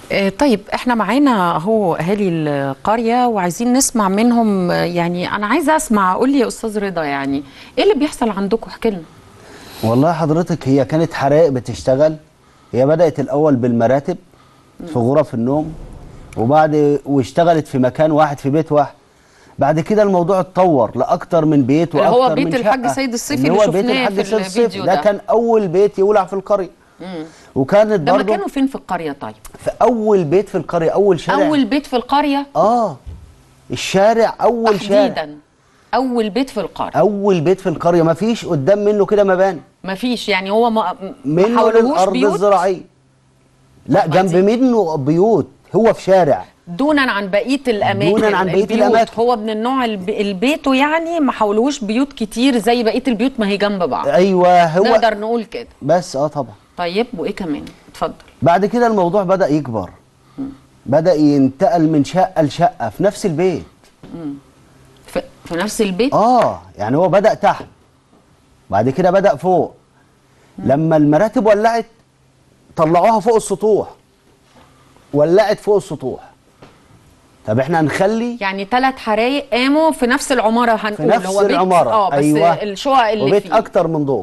آه، طيب احنا معانا اهو اهالي القريه وعايزين نسمع منهم آه، يعني انا عايزه اسمع قول لي يا استاذ رضا يعني ايه اللي بيحصل عندكم احكي لنا والله حضرتك هي كانت حرائق بتشتغل هي بدأت الأول بالمراتب في غرف النوم وبعد واشتغلت في مكان واحد في بيت واحد بعد كده الموضوع اتطور لأكتر من بيت اللي وأكتر هو من بيت الحاج شقة. سيد الصيفي اللي اللي هو بيت شفناه الحاج في سيد الصيفي الفيديو ده ده. كان أول بيت يولع في القرية وكانت ده برضه مكانه فين في القريه طيب في أول بيت في القرية أول شارع اول بيت في القريه آه الشارع أول شارع تحديدا اول بيت في القريه أول بيت في القرية ما فيش قدام منه كده مباني مفيش يعني هو ما ما منه حولهوش للأرض بيوت الزراعية لا طب جنب دي- منه بيوت هو في شارع دونا عن بقيه الاماكن دونا عن بقية البيوت. الأماكن. هو من النوع الب... البيته يعني ما حولهوش بيوت كتير زي بقيه البيوت ما هي جنب بعض ايوه هو نقدر نقول كده بس اه طبعا طيب وايه كمان اتفضل بعد كده الموضوع بدأ يكبر بدأ ينتقل من شقة لشقة في نفس البيت في, في نفس البيت اه يعني هو بدأ تحت بعد كده بدأ فوق لما المراتب ولعت طلعوها فوق السطوح ولعت فوق السطوح طب احنا هنخلي يعني ثلاث حرايق قاموا في نفس العماره هنقول في نفس هو بيت العمارة اه بس ايوه الشقق اللي وبيت فيه اكتر من دور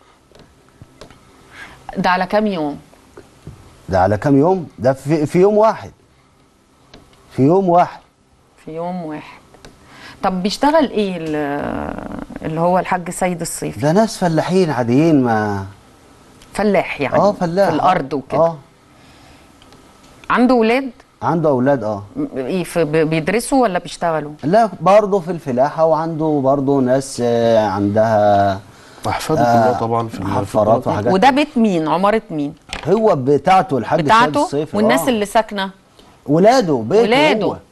ده على كام يوم ده على كام يوم ده في, في يوم واحد في يوم واحد في يوم واحد طب بيشتغل ايه ال- اللي هو الحاج سيد الصيفي ده ناس فلاحين عاديين ما فلاح يعني اه فلاح في الارض وكده اه عنده ولاد عنده اولاد اه م- ايه في ب- بيدرسوا ولا بيشتغلوا لا برضه في الفلاحه وعنده برضه ناس آه، عندها احفاده آه، كلها طبعا في ال- في حفارات القرية. وحاجات وده بيت مين عماره مين هو بتاعته الحاج سيد بتاعته الصيفي والناس آه. اللي ساكنه ولاده بيته ولاده هو.